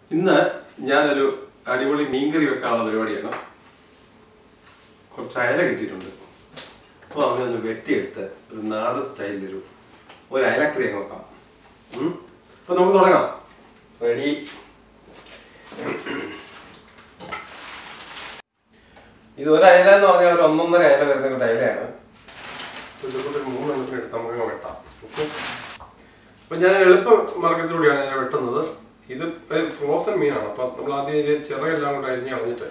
ഇന്ന് ഞാനൊരു അടിപൊളി മീൻകറി വെക്കാനുള്ള പരിപാടിയാണ് കുറച്ച് അയല കിട്ടിയിട്ടുണ്ട് അപ്പോൾ അവനൊന്ന് വെട്ടിയെടുത്ത് ഒരു നാടൻ സ്റ്റൈലിലൊരു ഒരു അയലക്കറി അങ്ങ് വെക്കാം ഉം. അപ്പൊ നമുക്ക് തുടങ്ങാം റെഡി ഇത് ഒരു അയല എന്ന് പറഞ്ഞാൽ ഒരു ഒന്നൊന്നര അയല വരുന്ന ഒരു അയലയാണ് ഇതുകൊണ്ട് ഒരു മൂന്നെണ്ണത്തിന് എടുത്ത് നമുക്ക് അങ്ങ് വെട്ടാം ഓക്കെ അപ്പൊ ഞാൻ എളുപ്പ മാർഗത്തിലൂടെയാണ് ഞാൻ വെട്ടുന്നത് ഇത് ഫ്രോസൺ മീനാണ് അപ്പൊ നമ്മൾ ആദ്യം ഇതിന്റെ ചിറകെല്ലാം കൂടെ അരിഞ്ഞ് കളഞ്ഞിട്ട്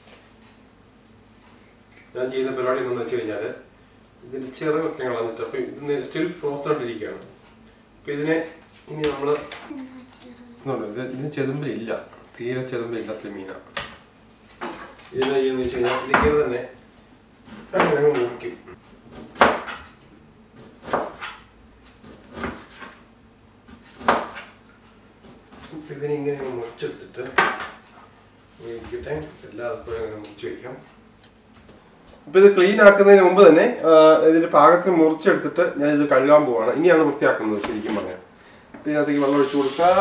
ഞാൻ ചെയ്ത പരിപാടി എന്താണെന്ന് വെച്ച് കഴിഞ്ഞാല് ഇതിന്റെ ചിറകൊക്കെ കളഞ്ഞിട്ട് അപ്പൊ ഇതിന് സ്റ്റിൽ ഫ്രോസൺ ആയിട്ടിരിക്കുകയാണ് അപ്പൊ ഇതിനെ ഇനി നമ്മള് ഇതുണ്ട്, ഇത് ഇതിന് ചെതുമ്പില്ല തീരെ ചെതുമ്പില്ലാത്ത മീനാണ് ഇതിനെ ചെയ്യുന്ന വെച്ച് കഴിഞ്ഞാൽ ഇതിങ്ങനെ തന്നെ അങ്ങനെ മുറിക്കും ഇപ്പൊ ഇതിനെ ഇങ്ങനെ അങ്ങ് മുറിച്ചെടുത്തിട്ട് ഇരിക്കട്ടെ എല്ലാവർക്കും അങ്ങനെ മുറിച്ച് വയ്ക്കാം അപ്പൊ ഇത് ക്ലീൻ ആക്കുന്നതിന് മുമ്പ് തന്നെ ആ, ഇതിന്റെ പാകത്തിന് മുറിച്ചെടുത്തിട്ട് ഞാൻ ഇത് കഴുകാൻ പോവാണ് ഇനിയാണ് വൃത്തിയാക്കുന്നത് ശരിക്കും പറഞ്ഞാൽ അപ്പൊ ഇതിനകത്തേക്ക് വെള്ളം ഒഴിച്ചു കൊടുക്കാം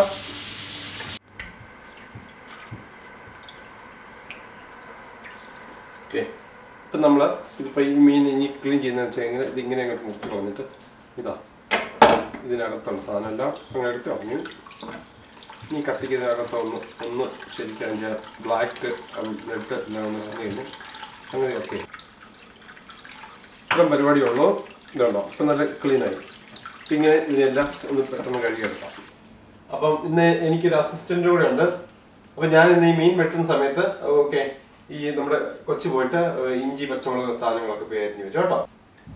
ഓക്കെ ഇപ്പം നമ്മൾ ഇതിപ്പോൾ ഈ മീൻ ഇനി ക്ലീൻ ചെയ്യുന്നതെന്ന് വെച്ചാൽ ഇങ്ങനെ ഇതിങ്ങനെ അങ്ങോട്ട് മുറിച്ച് കളഞ്ഞിട്ട് ഇതാ ഇതിനകത്തുള്ള സാധനമെല്ലാം അങ്ങനെ എടുത്ത് കളഞ്ഞു ഇനി കത്തിക്ക് ഇതിനകത്ത് ഒന്ന് ഒന്ന് ശരിക്കും അതിൻ്റെ ബ്ലാക്ക് ബ്ലഡ് എല്ലാം ഒന്ന് കളഞ്ഞു കഴിഞ്ഞു അങ്ങനെ ഓക്കെ ഇത്രയും പരിപാടിയുള്ളൂ ഇതുണ്ടോ ഇപ്പം നല്ല ക്ലീനായി അപ്പം ഇങ്ങനെ ഇതിനെല്ലാം ഒന്ന് പെട്ടെന്ന് കഴുകിയെടുക്കാം അപ്പം ഇന്ന് എനിക്കൊരു അസിസ്റ്റന്റ് കൂടെ ഉണ്ട് അപ്പം ഞാൻ ഇന്ന് ഈ മീൻ വെട്ടുന്ന സമയത്ത് ഓക്കെ ഈ നമ്മുടെ കൊച്ചു പോയിട്ട് ഏഹ്, ഇഞ്ചി പച്ചമുളക് സാധനങ്ങളൊക്കെ പോയി അരിഞ്ഞു വെച്ചു കേട്ടോ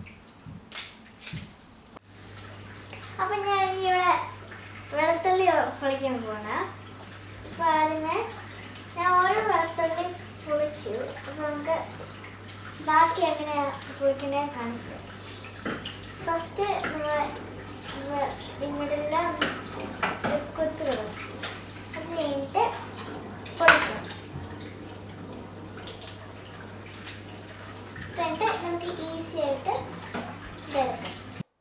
അപ്പൊ ഞാൻ ഇനി ഇവിടെ വെളുത്തുള്ളി പൊളിക്കാൻ പോണ അപ്പൊ ആദ്യമേ ഞാൻ ഓരോ വെളുത്തുള്ളി പൊളിച്ചു അപ്പൊ നമുക്ക് ബാക്കി എങ്ങനെയാ പൊളിക്കണേ കാണിച്ചു ഫസ്റ്റ് നമ്മൾ ഇങ്ങോട്ടെല്ലാം കൊത്തു വിടും അത് കഴിഞ്ഞിട്ട് പൊളിക്കും എന്നിട്ട് നമുക്ക് ഈസി ആയിട്ട് ഇതെടുക്കാം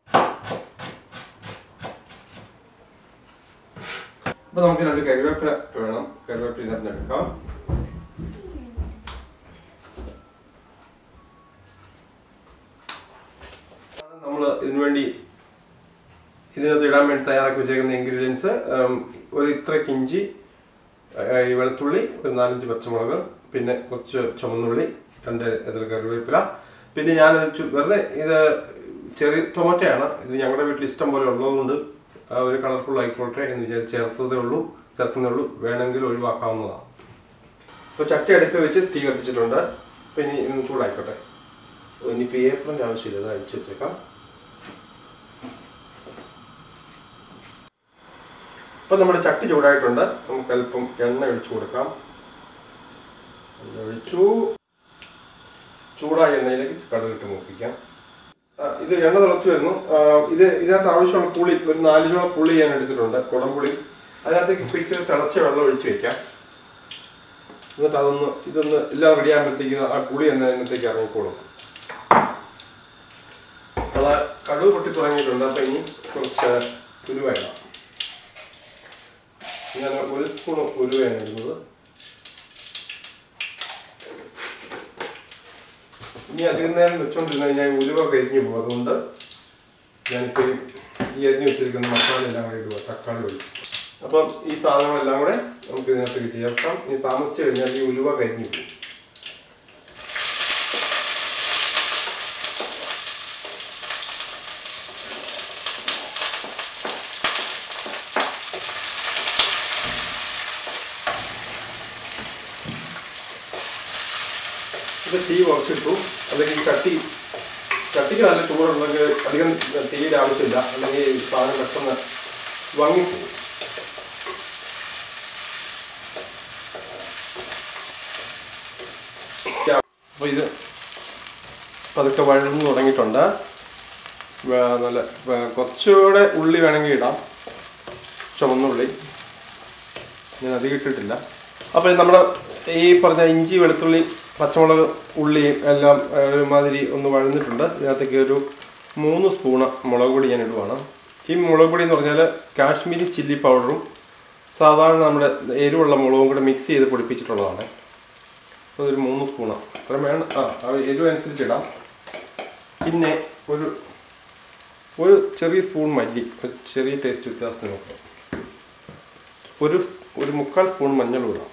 അപ്പൊ നമുക്ക് രണ്ട് കരുവേപ്പില വേണം കരുവേപ്പില ഇതിനകത്ത് എടുക്കാം നമ്മൾ ഇതിനു വേണ്ടി ഇതിനകത്ത് ഇടാൻ വേണ്ടി തയ്യാറാക്കി വെച്ചേക്കുന്ന ഇൻഗ്രീഡിയൻസ് ഒരു ഇത്രയ്ക്ക് ഇഞ്ചി ആ, ഈ വെളുത്തുള്ളി ഒരു നാലഞ്ച് പച്ചമുളക് പിന്നെ കുറച്ച് ചുവന്നുള്ളി രണ്ട് ഇതിൽ കറിവേപ്പില പിന്നെ ഞാൻ ചു- വെറുതെ ഇത് ചെറിയ ടൊമാറ്റോയാണ് ഇത് ഞങ്ങളുടെ വീട്ടിൽ ഇഷ്ടം പോലെ ഉള്ളതുകൊണ്ട് ആ ഒരു കളർഫുൾ ആയിക്കോട്ടെ എന്ന് വിചാരിച്ച് ചേർത്തതേ ഉള്ളൂ ചേർക്കുന്നേ ഉള്ളൂ വേണമെങ്കിൽ ഒഴിവാക്കാവുന്നതാണ് അപ്പോൾ ചട്ടി അടുപ്പ് വെച്ച് തീ കത്തിച്ചിട്ടുണ്ട് അപ്പോൾ ഇനി ഇന്ന് ചൂടായിക്കോട്ടെ ഇനിയിപ്പോൾ ഏപ്രിലിൻ്റെ ആവശ്യമില്ല ഇത് അഴിച്ചു വെച്ചേക്കാം ഇപ്പം നമ്മുടെ ചട്ടി ചൂടായിട്ടുണ്ട് നമുക്ക് അല്പം എണ്ണ ഒഴിച്ചു കൊടുക്കാം എണ്ണ ഒഴിച്ചു ചൂടായ എണ്ണയിലേക്ക് കടുകിട്ട് മൂപ്പിക്കാം ആ, ഇത് എണ്ണ തിളച്ച് വരുന്നു ആ, ഇത് ഇതിനകത്ത് ആവശ്യമുള്ള പുളി ഒരു നാലിനോളം പുളി ഞാൻ എടുത്തിട്ടുണ്ട് കുടംപുളി അതിനകത്തേക്ക് പിടിച്ച് തിളച്ച വെള്ളം ഒഴിച്ച് വെക്കാം എന്നിട്ട് അതൊന്ന് ഇതൊന്ന് എല്ലാം റെഡി ആകുമ്പോഴത്തേക്ക് ആ പുളി എന്ന അതിനകത്തേക്ക് ഇറങ്ങിക്കോളും അത് കടുവ് പൊട്ടി തുടങ്ങിയിട്ടുണ്ട് അപ്പം ഇനി കുറച്ച് ഉലുവ ഇടാം ഞാൻ ഒരു സ്പൂൺ ഉലുവയാണ് ഇടുന്നത് ഇനി അധികം നേരം വെച്ചോണ്ടിരുന്ന കഴിഞ്ഞാൽ ഈ ഉലുവ കരിഞ്ഞു പോകും അതുകൊണ്ട് ഞാനിപ്പോൾ ഈ അരിഞ്ഞു വെച്ചിരിക്കുന്ന മസാല എല്ലാം കൂടി ഇടുക തക്കാളി ഒഴിച്ചു അപ്പം ഈ സാധനങ്ങളെല്ലാം കൂടെ നമുക്ക് ഇതിനകത്തേക്ക് ചേർക്കാം ഇനി താമസിച്ച് കഴിഞ്ഞാൽ ഈ ഉലുവ കരിഞ്ഞു പോകും ഇത് തീ കുറച്ചിട്ടു അല്ലെങ്കിൽ ഈ ചട്ടി ചട്ടിക്ക് നല്ല ചൂടുണ്ടെങ്കിൽ അധികം തീയുടെ ആവശ്യമില്ല അല്ലെങ്കിൽ ഈ സാധനം പെട്ടെന്ന് വാങ്ങിപ്പോകും അപ്പോൾ ഇത് പതുക്കെ വഴന്നു തുടങ്ങിയിട്ടുണ്ട് വേ- നല്ല വേ- കുറച്ചുകൂടെ ഉള്ളി വേണമെങ്കിൽ ഇടാം ചുവന്നുള്ളി ഞാൻ അധികം ഇട്ടിട്ടില്ല അപ്പോൾ നമ്മുടെ ഈ പറഞ്ഞ ഇഞ്ചി വെളുത്തുള്ളി പച്ചമുളക് ഉള്ളി എല്ലാം ആ, ഒരുമാതിരി ഒന്ന് വഴന്നിട്ടുണ്ട് ഇതിനകത്തേക്ക് ഒരു മൂന്ന് സ്പൂണ് മുളക് പൊടി ഞാൻ ഇടുവാണ് ഈ മുളക് പൊടി എന്ന് പറഞ്ഞാൽ കാശ്മീരി ചില്ലി പൗഡറും സാധാരണ നമ്മുടെ എരിവുള്ള മുളകും കൂടെ മിക്സ് ചെയ്ത് പൊടിപ്പിച്ചിട്ടുള്ളതാണ് അതൊരു മൂന്ന് സ്പൂണാണ് അത്ര വേണം ആ ആ എരിവ് അനുസരിച്ച് ഇടാം പിന്നെ ഒരു ഒരു ചെറിയ സ്പൂൺ മല്ലി ഒരു ചെറിയ ടേസ്റ്റ് വ്യത്യാസത്തിന് നോക്കാം ഒരു ഒരു മുക്കാൽ സ്പൂൺ മഞ്ഞൾ ഇടാം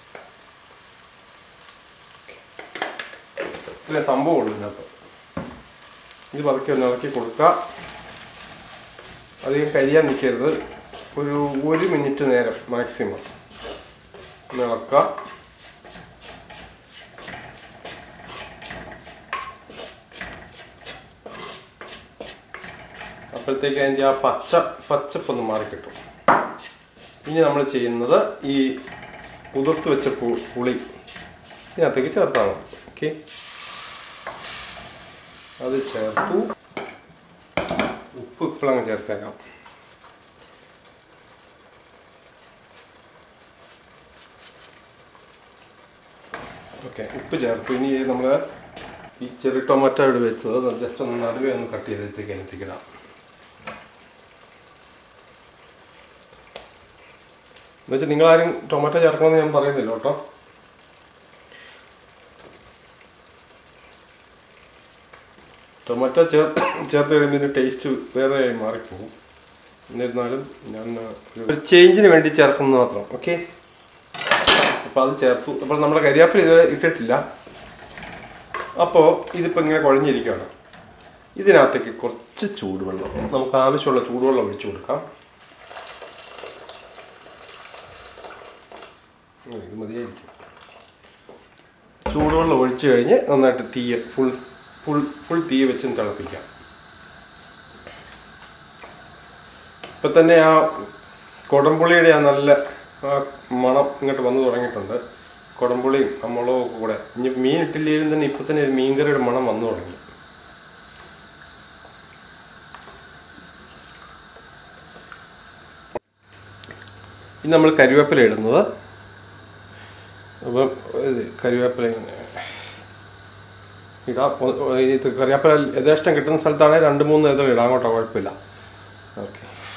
ഇത്രേ സംഭവമുള്ളൂ ഇതിനകത്ത് ഇത് പതുക്കെ ഒന്ന് ഇളക്കി കൊടുക്കുക അധികം കരിയാൻ നിൽക്കരുത് ഒരു ഒരു മിനിറ്റ് നേരം മാക്സിമം ഒന്ന് ഇളക്കുക അപ്പോഴത്തേക്ക് അതിൻ്റെ ആ പച്ച പച്ചപ്പൊന്ന് മാറിക്കിട്ടും ഇനി നമ്മൾ ചെയ്യുന്നത് ഈ കുതിർത്ത് വെച്ച പു- പുളി ഇതിനകത്തേക്ക് ചേർത്താൽ മതി ഓക്കെ അത് ചേർത്തു ഉപ്പ് ഇപ്പോഴങ്ങ് ചേർത്തേക്കാം ഓക്കെ ഉപ്പ് ചേർത്തു ഇനി നമ്മൾ ഈ ചെറിയ ടൊമാറ്റോ ഇവിടെ വെച്ചത് ജസ്റ്റ് ഒന്ന് നടുവേ ഒന്ന് കട്ട് ചെയ്തെടുത്തേക്ക് അതിനകത്തേക്ക് ഇടാം എന്നുവെച്ചാൽ നിങ്ങളാരും ടൊമാറ്റോ ചേർക്കണമെന്ന് ഞാൻ പറയുന്നില്ല കേട്ടോ ടൊമാറ്റോ ചേർ ചേർത്ത് കഴിയുമ്പോൾ ഇതിൻ്റെ ടേസ്റ്റ് വേറെ മാറിപ്പോകും എന്നിരുന്നാലും ഞാൻ ഒരു- ഒരു ചേഞ്ചിന് വേണ്ടി ചേർക്കുന്നത് മാത്രം ഓക്കെ അപ്പോൾ അത് ചേർത്തു അപ്പോൾ നമ്മുടെ കരിയാപ്പിൽ ഇതുവരെ ഇട്ടിട്ടില്ല അപ്പോൾ ഇതിപ്പോൾ ഇങ്ങനെ കുഴഞ്ഞിരിക്കുകയാണ് ഇതിനകത്തേക്ക് കുറച്ച് ചൂടുവെള്ളം നമുക്ക് ആവശ്യമുള്ള ചൂടുവെള്ളം ഒഴിച്ചു കൊടുക്കാം ഉം, ഇത് മതിയായിരിക്കും ചൂടുവെള്ളം ഒഴിച്ചു കഴിഞ്ഞ് നന്നായിട്ട് തീയ ഫുൾ ഫുൾ ഫുൾ തീ വെച്ചും തിളപ്പിക്കാം ഇപ്പം തന്നെ ആ കൊടംപുളിയുടെ ആ നല്ല ആ മണം ഇങ്ങോട്ട് വന്നു തുടങ്ങിയിട്ടുണ്ട് കൊടംപുളിയും ആ മുളകും ഒക്കെ കൂടെ ഇനി മീൻ ഇട്ടില്ലെങ്കിലും തന്നെ ഇപ്പം തന്നെ ഒരു മീൻകറിയുടെ മണം വന്നു തുടങ്ങി ഇനി നമ്മൾ കരിവേപ്പില ഇടുന്നത് അപ്പം ഇത് കരിവേപ്പില ഇങ്ങനെ ഇടാം ഒ- ഒ- ഇത് കറിവേപ്പില യഥേഷ്ടം കിട്ടുന്ന സ്ഥലത്താണെങ്കിൽ രണ്ട് മൂന്ന് ഇതൾ ഇടാം കേട്ടോ കുഴപ്പമില്ല ഓക്കെ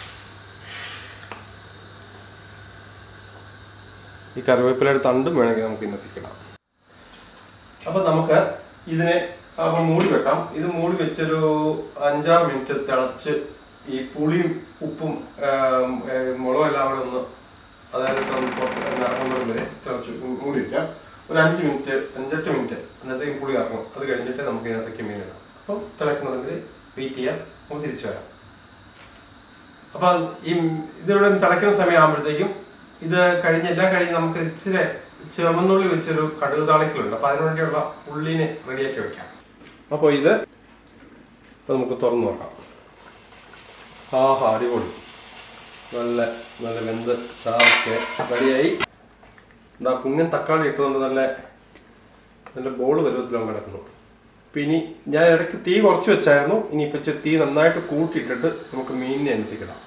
ഈ കറിവേപ്പിലയുടെ തണ്ടും വേണമെങ്കിൽ നമുക്ക് ഇന്നത്തേക്ക് ഇടാം അപ്പം നമുക്ക് ഇതിനെ അപ്പം മൂടി വെക്കാം ഇത് മൂടി വെച്ചൊരു അഞ്ചാറ് മിനിറ്റ് തിളച്ച് ഈ പുളിയും ഉപ്പും ആം, ഏ, മുളകും എല്ലാം കൂടെ ഒന്ന് അതായത് ഇപ്പം പുറത്ത് ഇറങ്ങുന്നത് വരെ തിളച്ച് മൂടി വെക്കാം ഒരു അഞ്ച് മിനിറ്റ് അഞ്ചെട്ട് മിനിറ്റ് അന്നത്തേക്ക് പുളി ഇറങ്ങും അത് കഴിഞ്ഞിട്ട് നമുക്ക് ഇതിനകത്തേക്ക് മീൻ ഇടാം അപ്പം തിളക്കുന്നുണ്ടെങ്കിൽ വെയിറ്റ് ചെയ്യാം നമുക്ക് തിരിച്ചു വരാം അപ്പം ഈ ഇതിവിടെ തിളയ്ക്കുന്ന സമയം ആകുമ്പോഴത്തേക്കും ഇത് കഴിഞ്ഞ് എല്ലാം കഴിഞ്ഞ് നമുക്ക് ഇച്ചിരി ചുമന്നുള്ളി വെച്ചൊരു കടുക് താളിക്കലുണ്ട് അപ്പം അതിനു വേണ്ടിയുള്ള ഉള്ളിനെ റെഡിയാക്കി വെക്കാം അപ്പോൾ ഇത് ഇപ്പൊ നമുക്ക് തുറന്നു നോക്കാം ആഹാ അടിപൊളി നല്ല നല്ല വെന്ത് ചാവൊക്കെ റെഡിയായി എന്താ കുഞ്ഞൻ തക്കാളി ഇട്ടുകൊണ്ട് നല്ല നല്ല ബോൾ പരുവത്തിലാണ് കിടക്കുന്നു അപ്പം ഇനി ഞാൻ ഇടയ്ക്ക് തീ കുറച്ച് വെച്ചായിരുന്നു ഇനി ഇപ്പം തീ നന്നായിട്ട് കൂട്ടിയിട്ടിട്ട് നമുക്ക് മീനിനെ എത്തിക്കിടാം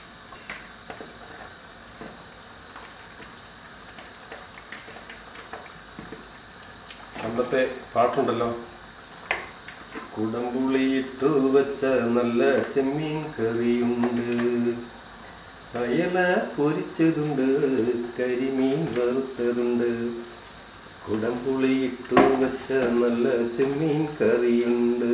പണ്ടത്തെ പാട്ടുണ്ടല്ലോ കുടംപുളിയിട്ടു വെച്ച നല്ല ചെമ്മീൻ കറിയുണ്ട് അയല പൊരിച്ചതുണ്ട് കരിമീൻ വറുത്തതുണ്ട് കുടംപുളിയിട്ടു വെച്ച നല്ല ചെമ്മീൻ കറിയുണ്ട്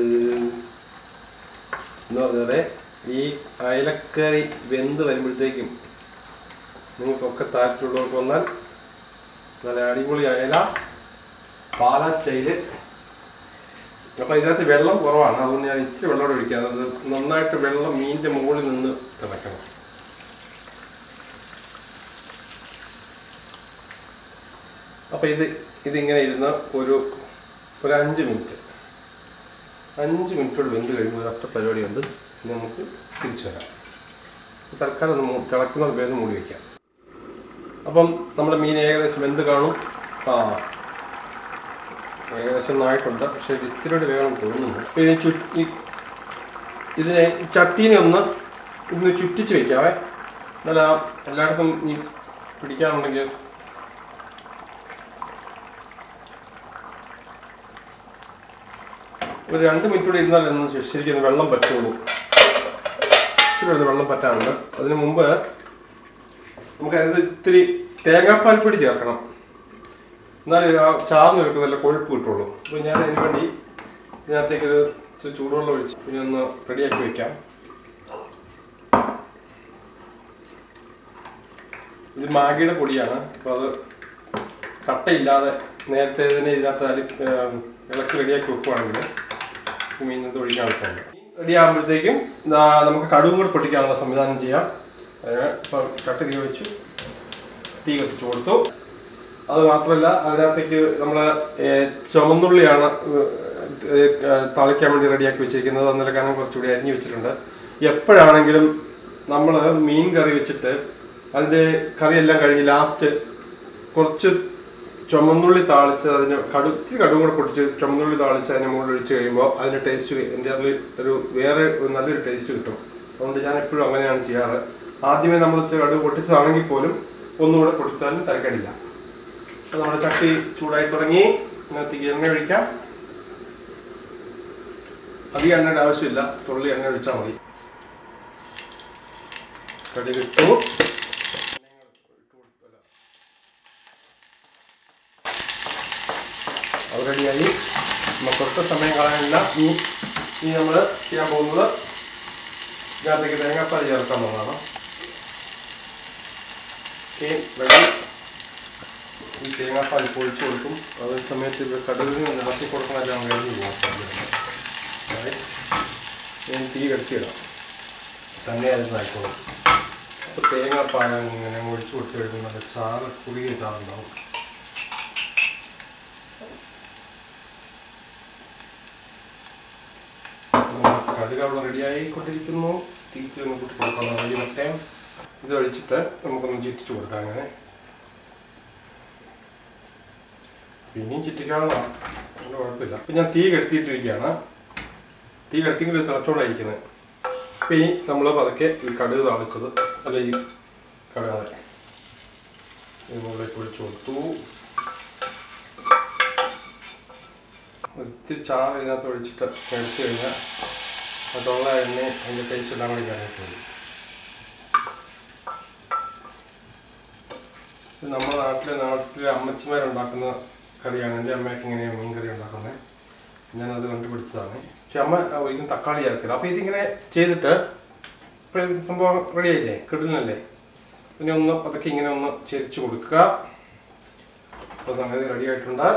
എന്ന് പറഞ്ഞാൽ ഈ അയലക്കറി വെന്ത് വരുമ്പോഴത്തേക്കും നിങ്ങൾക്കൊക്കെ താല്പര്യമുള്ളവർക്ക് വന്നാൽ നല്ല അടിപൊളി അയല പാല സ്റ്റൈല് അപ്പൊ ഇതിനകത്ത് വെള്ളം കുറവാണ് അതുകൊണ്ട് ഞാൻ ഇച്ചിരി വെള്ളം കൂടെ ഒഴിക്കാം അത് നന്നായിട്ട് വെള്ളം മീനിന്റെ മുകളിൽ നിന്ന് തിളക്കണം അപ്പൊ ഇത് ഇതിങ്ങനെ ഇരുന്ന് ഒരു ഒരു അഞ്ച് മിനിറ്റ് അഞ്ച് മിനിറ്റോട് വെന്ത് കഴിയുമ്പോൾ ഒരു ഒറ്റ പരിപാടിയുണ്ട് ഇനി നമുക്ക് തിരിച്ചു വരാം തൽക്കാലം ഒന്ന് മൂ- തിളക്കുന്നത് വേഗം മൂടി വയ്ക്കാം അപ്പം നമ്മുടെ മീൻ ഏകദേശം വെന്ത് കാണും ആ ഏകദേശം ഒന്നായിട്ടുണ്ട് പക്ഷേ ഇത് ഇത്തിരി കൂടി വേണം തോന്നുന്നു അപ്പോൾ ഈ ചു ഈ ഇതിനെ ഈ ചട്ടീനെ ഒന്ന് ഇന്ന് ചുറ്റിച്ച് വെക്കാവേ എന്നാൽ ആ എല്ലായിടത്തും ഈ പിടിക്കാനുണ്ടെങ്കിൽ ഒരു രണ്ട് മിനിറ്റ് കൂടി ഇരുന്നാൽ എന്ന് ശരിക്കും ഇത് വെള്ളം പറ്റുള്ളൂ ഇച്ചിരി ഒന്ന് വെള്ളം പറ്റാനുണ്ട് അതിന് മുമ്പ് നമുക്ക് അതിനകത്ത് ഇത്തിരി തേങ്ങാപ്പാൽ പൊടി ചേർക്കണം എന്നാലേ ആ ചാർന്ന് എടുക്കുന്ന നല്ല കൊഴുപ്പ് കിട്ടുള്ളൂ അപ്പോൾ ഞാൻ അതിന് വേണ്ടി ഇതിനകത്തേക്ക് ഒരു ഇച്ചിരി ചൂടുവെള്ളം ഒഴിച്ച് ഇനി ഒന്ന് റെഡിയാക്കി വെക്കാം ഇത് മാഗിയുടെ പൊടിയാണ് അപ്പോൾ അത് കട്ടയില്ലാതെ നേരത്തെ തന്നെ ഇതിനകത്ത് അലി ഏഹ് ഇളക്കി റെഡിയാക്കി വെക്കുവാണെങ്കിൽ ഈ മീനത്ത് ഒഴിക്കാൻ ആവശ്യമുണ്ട് റെഡി ആകുമ്പോഴത്തേക്കും ദാ നമുക്ക് കടുവും കൂടെ പൊട്ടിക്കാനുള്ള സംവിധാനം ചെയ്യാം അതിന് ഇപ്പം കട്ട് തീ വെച്ചു തീ കത്തിച്ചു കൊടുത്തു അത് മാത്രമല്ല അതിനകത്തേക്ക് നമ്മൾ ചുമന്നുള്ളിയാണ് ഏഹ്, ഏഹ്, തളിക്കാൻ വേണ്ടി റെഡിയാക്കി വെച്ചിരിക്കുന്നത് അന്നേരം കാരണം കുറച്ചുകൂടി അരിഞ്ഞു വെച്ചിട്ടുണ്ട് എപ്പോഴാണെങ്കിലും നമ്മൾ മീൻ കറി വെച്ചിട്ട് അതിൻ്റെ കറിയെല്ലാം കഴിഞ്ഞ് ലാസ്റ്റ് കുറച്ച് ചുമന്നുള്ളി താളിച്ച് അതിന് കടു ഇത്തിരി കടുവും കൂടെ പൊട്ടിച്ച് ചുമന്നുള്ളി താളിച്ച് അതിന് മുകളിൽ ഒഴിച്ച് കഴിയുമ്പോൾ അതിൻ്റെ ടേസ്റ്റ് എൻ്റെ അതിൽ ഒരു വേറെ ഒരു നല്ലൊരു ടേസ്റ്റ് കിട്ടും അതുകൊണ്ട് ഞാൻ എപ്പോഴും അങ്ങനെയാണ് ചെയ്യാറ് ആദ്യമേ നമ്മൾ കടുവ് പൊട്ടിച്ചതാണെങ്കിൽ പോലും ഒന്നുകൂടെ പൊട്ടിച്ചാലും തിരക്കടില്ല അപ്പോൾ നമ്മുടെ ചട്ടി ചൂടായി തുടങ്ങി ഇതിനകത്തേക്ക് എണ്ണ ഒഴിക്കാം അധികം എണ്ണയുടെ ആവശ്യമില്ല തുള്ളി എണ്ണ ഒഴിച്ചാൽ മതി കടുകിട്ടു അത് റെഡിയായി നമുക്ക് കുറച്ച് സമയം കളയാനില്ല ഇനി ഇനി നമ്മൾ ചെയ്യാൻ പോകുന്നത് ഇതിനകത്തേക്ക് തേങ്ങാപ്പാൽ ചേർക്കാൻ പോകുന്നതാണ് ഓക്കെ വെള്ളം ഈ തേങ്ങാപ്പാൽ പൊഴിച്ചു കൊടുക്കും അതേ സമയത്ത് ഇത് കടുകിന് ഇളക്കി കൊടുക്കണമെല്ലാം കഴിഞ്ഞ് പോകും ഞാൻ തീ കടിച്ചിടാം തന്നെ അതിനായിക്കോളും അപ്പോൾ തേങ്ങാപ്പാൽ ഇങ്ങനെ ഒഴിച്ചു കൊടുത്ത് കഴിയുമ്പോൾ നല്ല ചാറ് കുറുകിയ ചാറുണ്ടാവും കടുക് അവിടെ റെഡിയായി കൊണ്ടിരിക്കുന്നു തീച്ച് ഒന്ന് കൂട്ടി കൊടുക്കണം റെഡി മറ്റേ ഇത് ഒഴിച്ചിട്ട് നമുക്കൊന്ന് ചുറ്റിച്ചു കൊടുക്കാം അങ്ങനെ പിന്നെയും ചുറ്റിക്കാവുന്നതാണ് അതുകൊണ്ട് കുഴപ്പമില്ല അപ്പം ഞാൻ തീ കെടുത്തിയിട്ടിരിക്കുകയാണ് തീ കെടുത്തിയെങ്കിൽ തിളച്ചോണ്ടായിരിക്കുന്നത് അപ്പം ഇനി നമ്മൾ പതുക്കെ ഈ കടുക് താളിച്ചത് അല്ല ഈ കടുക് ഇത് മുകളിലേക്ക് ഒഴിച്ചു കൊടുത്തു ഒത്തിരി ചാറ് ഇതിനകത്ത് ഒഴിച്ചിട്ട് എടുത്തു കഴിഞ്ഞാൽ അതുള്ള എണ്ണ അതിൻ്റെ ടേസ്റ്റ് എല്ലാം കൂടി കയറിയിട്ട് മതി ഇത് നമ്മുടെ നാട്ടിലെ നാട്ടിലെ അമ്മച്ചിമാരുണ്ടാക്കുന്ന കറിയാണ് എൻ്റെ അമ്മയൊക്കെ ഇങ്ങനെയാണ് മീൻ കറി ഉണ്ടാക്കുന്നത് ഞാനത് കണ്ടുപിടിച്ചതാണ് പക്ഷെ അമ്മ ഒരിക്കലും തക്കാളി ചേർക്കില്ല അപ്പോൾ ഇതിങ്ങനെ ചെയ്തിട്ട് ഇപ്പോൾ ഇത് സംഭവം റെഡി ആയില്ലേ കിടലിനല്ലേ പിന്നെ ഒന്ന് അതൊക്കെ ഇങ്ങനെ ഒന്ന് ചെരിച്ച് കൊടുക്കുക അപ്പോൾ സംഗതി റെഡി ആയിട്ടുണ്ട്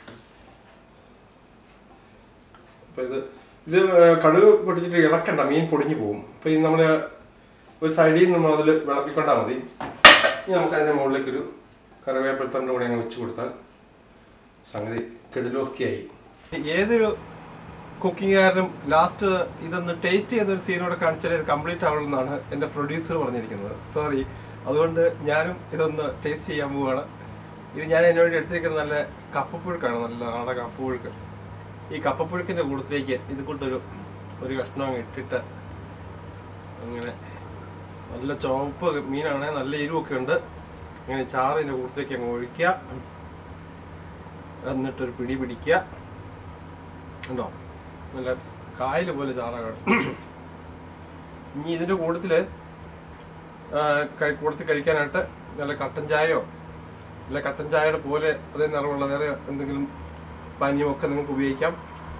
അപ്പോൾ ഇത് ഇത് ഏർ കടുക് പൊട്ടിച്ചിട്ട് ഇളക്കണ്ട മീൻ പൊടിഞ്ഞു പോകും അപ്പോൾ ഇത് നമ്മൾ ഒരു സൈഡിൽ നിന്ന് നമ്മൾ അതിൽ വിളപ്പിക്കൊണ്ടാൽ മതി ഇനി നമുക്ക് അതിൻ്റെ മുകളിലേക്കൊരു കറിവേപ്പിലത്തണ്ട് കൂടി അങ്ങ് വെച്ച് കൊടുത്താൽ സംഗതി കെടുലോസ്കിയായി ഏതൊരു കുക്കിങ്ങുകാരനും ലാസ്റ്റ് ഇതൊന്ന് ടേസ്റ്റ് ചെയ്ത ഒരു സീനോടെ കാണിച്ചാലേ ഇത് കംപ്ലീറ്റ് ആവുള്ളൂ എൻ്റെ പ്രൊഡ്യൂസർ പറഞ്ഞിരിക്കുന്നത് സോറി അതുകൊണ്ട് ഞാനും ഇതൊന്ന് ടേസ്റ്റ് ചെയ്യാൻ പോവുകയാണ് ഇത് ഞാൻ അതിന് വേണ്ടി എടുത്തിരിക്കുന്നത് നല്ല കപ്പപ്പുഴുക്കാണ് നല്ല നാടൻ കപ്പപ്പുഴുക്ക് ഈ കപ്പപ്പുഴുക്കിൻ്റെ കൂട്ടത്തിലേക്ക് ഇത് കൊണ്ടൊരു ഒരു കഷ്ണം അങ്ങ് ഇട്ടിട്ട് അങ്ങനെ നല്ല ചുവപ്പ് മീനാണ് നല്ല എരിവൊക്കെ ഉണ്ട് അങ്ങനെ ചാറിൻ്റെ കൂട്ടത്തിലേക്ക് അങ്ങ് ഒഴിക്കുക എന്നിട്ടൊരു പിടി പിടിക്കുക ഉണ്ടോ നല്ല കായൽ പോലെ ചാറാണ് ഇനി ഇതിൻ്റെ കൂട്ടത്തിൽ കൂട്ടത്തിൽ കഴിക്കാനായിട്ട് നല്ല കട്ടൻ ചായയോ അല്ല കട്ടൻ ചായയുടെ പോലെ അതേ നിറമുള്ള വേറെ എന്തെങ്കിലും പാനീയമൊക്കെ നിങ്ങൾക്ക് ഉപയോഗിക്കാം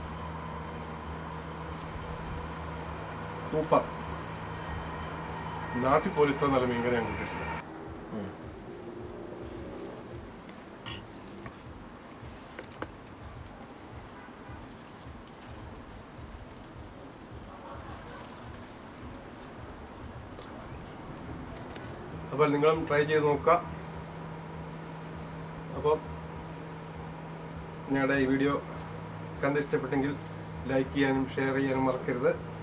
സൂപ്പർ നാട്ടിൽ പോലും ഇത്ര നല്ല മീൻകറി ഞാൻ കിട്ടിയിട്ടില്ല അപ്പോൾ നിങ്ങളും ട്രൈ ചെയ്ത് നോക്കുക അപ്പോൾ ഞങ്ങളുടെ ഈ വീഡിയോ കണ്ട് ഇഷ്ടപ്പെട്ടെങ്കിൽ ലൈക്ക് ചെയ്യാനും ഷെയർ ചെയ്യാനും മറക്കരുത്